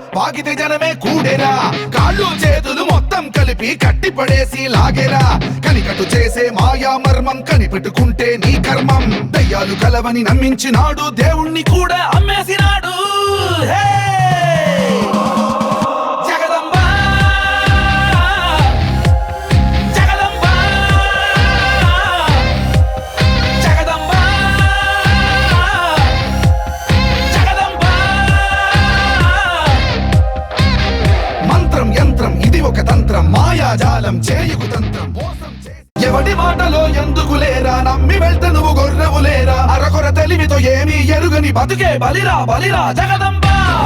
పాగితే జనమే కూడేరా కాళ్ళు చేతులు మొత్తం కలిపి కట్టి పడేసి లాగేరా కనికట్టు చేసే మాయా మర్మం కనిపెట్టుకుంటే నీ కర్మం దయ్యాలు కలవని నమ్మించినాడు దేవుణ్ణి కూడా అమ్మేసినాడు హే! జగదంబ జగదంబ జగదంబ జగదంబ మంత్రం యంత్రం ఇది ఒక తంత్రం మాయాజాలం చేయుకు తంత్రం మోసం చేసి- ఎవడి మాటలో ఎందుకు లేరా నమ్మి వెళ్తే నువ్వు గొర్రెవు లేరా అరకొర తెలివితో ఏమీ ఎరుగని బతుకే బలిరా బలిరా జగదంబ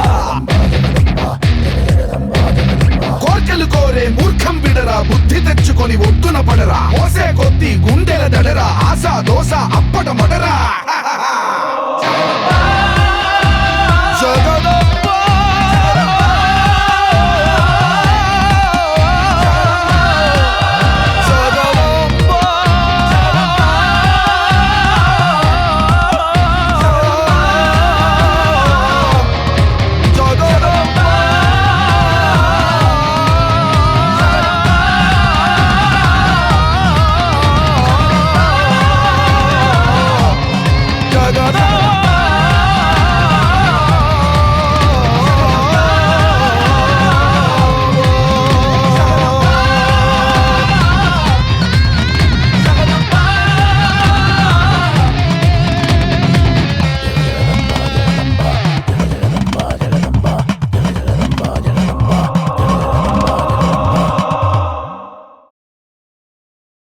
కోర్కెలు కోరే మూర్ఖం బిడరా బుద్ధి తెచ్చుకొని ఒడ్డున పడరా మోసే కొద్ది గుండెల దడరా ఆశ దోశ అప్పట మడరా జగదంబ